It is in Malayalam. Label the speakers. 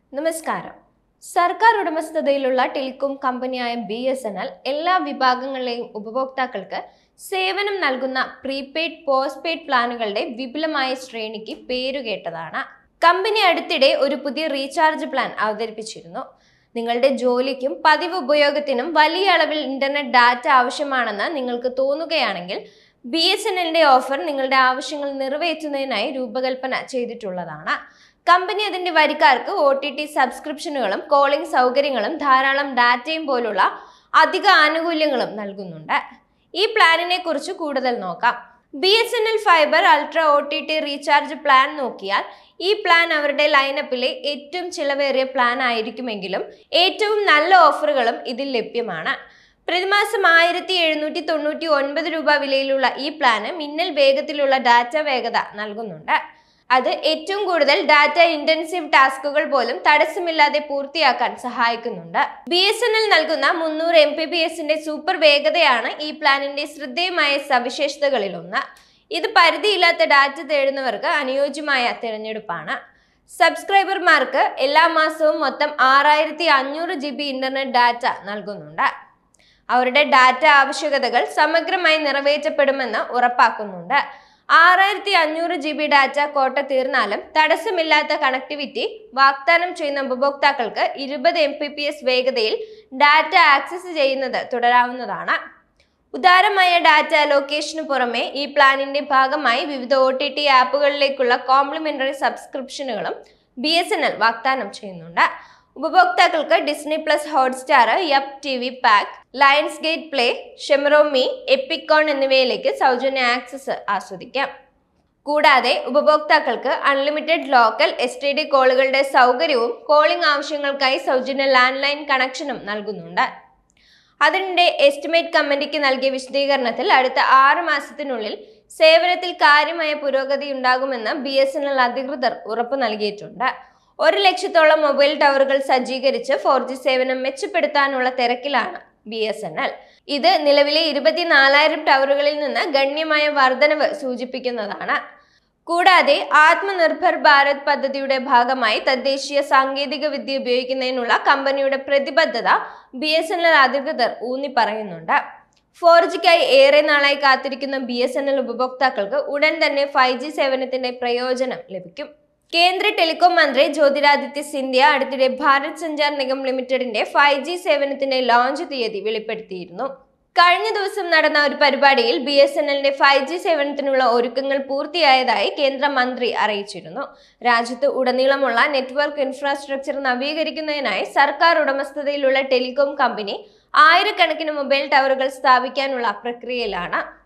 Speaker 1: നമസ്കാരം സർക്കാർ ഉടമസ്ഥതയിലുള്ള ടെലികോം കമ്പനിയായ ബി എസ് എൻ എൽ എല്ലാ വിഭാഗങ്ങളിലെയും ഉപഭോക്താക്കൾക്ക് സേവനം നൽകുന്ന പ്രീപെയ്ഡ് പോസ്റ്റ് പെയ്ഡ് പ്ലാനുകളുടെ വിപുലമായ ശ്രേണിക്ക് പേരുകേട്ടതാണ് കമ്പനി അടുത്തിടെ ഒരു പുതിയ റീചാർജ് പ്ലാൻ അവതരിപ്പിച്ചിരുന്നു നിങ്ങളുടെ ജോലിക്കും പതിവ് ഉപയോഗത്തിനും വലിയ അളവിൽ ഇന്റർനെറ്റ് ഡാറ്റ ആവശ്യമാണെന്ന് നിങ്ങൾക്ക് തോന്നുകയാണെങ്കിൽ ബി എസ് എൻ എല്ലിന്റെ ഓഫർ നിങ്ങളുടെ ആവശ്യങ്ങൾ നിറവേറ്റുന്നതിനായി രൂപകൽപ്പന ചെയ്തിട്ടുള്ളതാണ് കമ്പനി അതിന്റെ വരിക്കാർക്ക് ഒ ടി ടി സബ്സ്ക്രിപ്ഷനുകളും കോളിംഗ് സൗകര്യങ്ങളും ധാരാളം ഡാറ്റയും പോലുള്ള അധിക ആനുകൂല്യങ്ങളും നൽകുന്നുണ്ട് ഈ പ്ലാനിനെ കുറിച്ച് കൂടുതൽ നോക്കാം B S N L fiber ultra O T T recharge plan നോക്കിയാൽ ഈ പ്ലാൻ അവരുടെ ലൈനപ്പിലെ ഏറ്റവും ചിലവേറിയ പ്ലാൻ ആയിരിക്കുമെങ്കിലും ഏറ്റവും നല്ല ഓഫറുകളും ഇതിൽ ലഭ്യമാണ് പ്രതിമാസം ആയിരത്തി എഴുന്നൂറ്റി തൊണ്ണൂറ്റി ഒൻപത് രൂപ വിലയിലുള്ള ഈ പ്ലാന് മിന്നൽ വേഗത്തിലുള്ള ഡാറ്റ വേഗത നൽകുന്നുണ്ട് അത് ഏറ്റവും കൂടുതൽ ഡാറ്റ ഇന്റൻസീവ് ടാസ്കുകൾ പോലും തടസ്സമില്ലാതെ പൂർത്തിയാക്കാൻ സഹായിക്കുന്നുണ്ട് ബി എസ് എൻ എൽ നൽകുന്ന മുന്നൂറ് എം പി ബി എസിന്റെ സൂപ്പർ വേഗതയാണ് ഈ പ്ലാനിന്റെ ശ്രദ്ധേയമായ സവിശേഷതകളിലൊന്ന് ഇത് പരിധിയില്ലാത്ത ഡാറ്റ തേടുന്നവർക്ക് അനുയോജ്യമായ തിരഞ്ഞെടുപ്പാണ് സബ്സ്ക്രൈബർമാർക്ക് എല്ലാ മാസവും മൊത്തം ആറായിരത്തി അഞ്ഞൂറ് ജി ബി ഇന്റർനെറ്റ് ഡാറ്റ നൽകുന്നുണ്ട് അവരുടെ ഡാറ്റ ആവശ്യകതകൾ സമഗ്രമായി നിറവേറ്റപ്പെടുമെന്ന് ഉറപ്പാക്കുന്നുണ്ട് ആറായിരത്തി അഞ്ഞൂറ് ജി ബി ഡാറ്റ കോട്ട തീർന്നാലും തടസ്സമില്ലാത്ത കണക്ടിവിറ്റി വാഗ്ദാനം ചെയ്യുന്ന ഉപഭോക്താക്കൾക്ക് ഇരുപത് എം പി പി എസ് വേഗതയിൽ ഡാറ്റ ആക്സസ് ചെയ്യുന്നത് തുടരാവുന്നതാണ് ഉദാരമായ ഡാറ്റ അലോക്കേഷന് പുറമെ ഈ പ്ലാനിന്റെ ഭാഗമായി വിവിധ ഒ ടി ടി ആപ്പുകളിലേക്കുള്ള കോംപ്ലിമെന്ററി സബ്സ്ക്രിപ്ഷനുകളും ബി എസ് എൻ എൽ വാഗ്ദാനം ചെയ്യുന്നുണ്ട് ഉപഭോക്താക്കൾക്ക് Disney plus Hotstar Yupp T V pack Lionsgate play ShemarooMe Epic On എന്നിവയിലേക്ക് സൗജന്യ ആക്സസ് ആസ്വദിക്കാം കൂടാതെ ഉപഭോക്താക്കൾക്ക് unlimited local S T D കോളുകളുടെ സൗകര്യവും കോളിംഗ് ആവശ്യങ്ങൾക്കായി സൗജന്യ ലാൻഡ് ലൈൻ കണക്ഷനും നൽകുന്നുണ്ട് അതിനിടെ എസ്റ്റിമേറ്റ് കമ്മിറ്റിക്ക് നൽകിയ വിശദീകരണത്തിൽ അടുത്ത ആറ് മാസത്തിനുള്ളിൽ സേവനത്തിൽ കാര്യമായ പുരോഗതി ഉണ്ടാകുമെന്ന് ബി എസ് എൻ എൽ അധികൃതർ ഉറപ്പു നൽകിയിട്ടുണ്ട് ഒരു ലക്ഷത്തോളം മൊബൈൽ ടവറുകൾ സജ്ജീകരിച്ച് ഫോർ ജി സേവനം മെച്ചപ്പെടുത്താനുള്ള തിരക്കിലാണ് ബി എസ് എൻ എൽ ഇത് നിലവിലെ ഇരുപത്തിനാലായിരം ടവറുകളിൽ നിന്ന് ഗണ്യമായ വർധനവ് സൂചിപ്പിക്കുന്നതാണ് കൂടാതെ ആത്മനിർഭർ ഭാരത് പദ്ധതിയുടെ ഭാഗമായി തദ്ദേശീയ സാങ്കേതിക വിദ്യ ഉപയോഗിക്കുന്നതിനുള്ള കമ്പനിയുടെ പ്രതിബദ്ധത ബി എസ് എൻ എൽ അധികൃതർ ഊന്നി പറയുന്നുണ്ട് ഫോർ ജിക്കായി ഏറെ നാളായി കാത്തിരിക്കുന്ന ബി എസ് എൻ എൽ ഉപഭോക്താക്കൾക്ക് ഉടൻ തന്നെ ഫൈവ് ജി സേവനത്തിന്റെ പ്രയോജനം ലഭിക്കും കേന്ദ്ര ടെലികോം മന്ത്രി ജ്യോതിരാദിത്യ സിന്ധ്യ അടുത്തിടെ ഭാരത് സഞ്ചാർ നിഗം ലിമിറ്റഡിന്റെ ഫൈവ് ജി സേവനത്തിന്റെ ലോഞ്ച് തീയതി വെളിപ്പെടുത്തിയിരുന്നു കഴിഞ്ഞ ദിവസം നടന്ന ഒരു പരിപാടിയിൽ ബി എസ് എൻ എല്ലിന്റെ ഫൈവ് ജി സേവനത്തിനുള്ള ഒരുക്കങ്ങൾ പൂർത്തിയായതായി കേന്ദ്ര മന്ത്രി അറിയിച്ചിരുന്നു രാജ്യത്ത് ഉടനീളമുള്ള നെറ്റ്വർക്ക് ഇൻഫ്രാസ്ട്രക്ചർ നവീകരിക്കുന്നതിനായി സർക്കാർ ഉടമസ്ഥതയിലുള്ള ടെലികോം കമ്പനി ആയിരക്കണക്കിന് മൊബൈൽ ടവറുകൾ സ്ഥാപിക്കാനുള്ള പ്രക്രിയയിലാണ്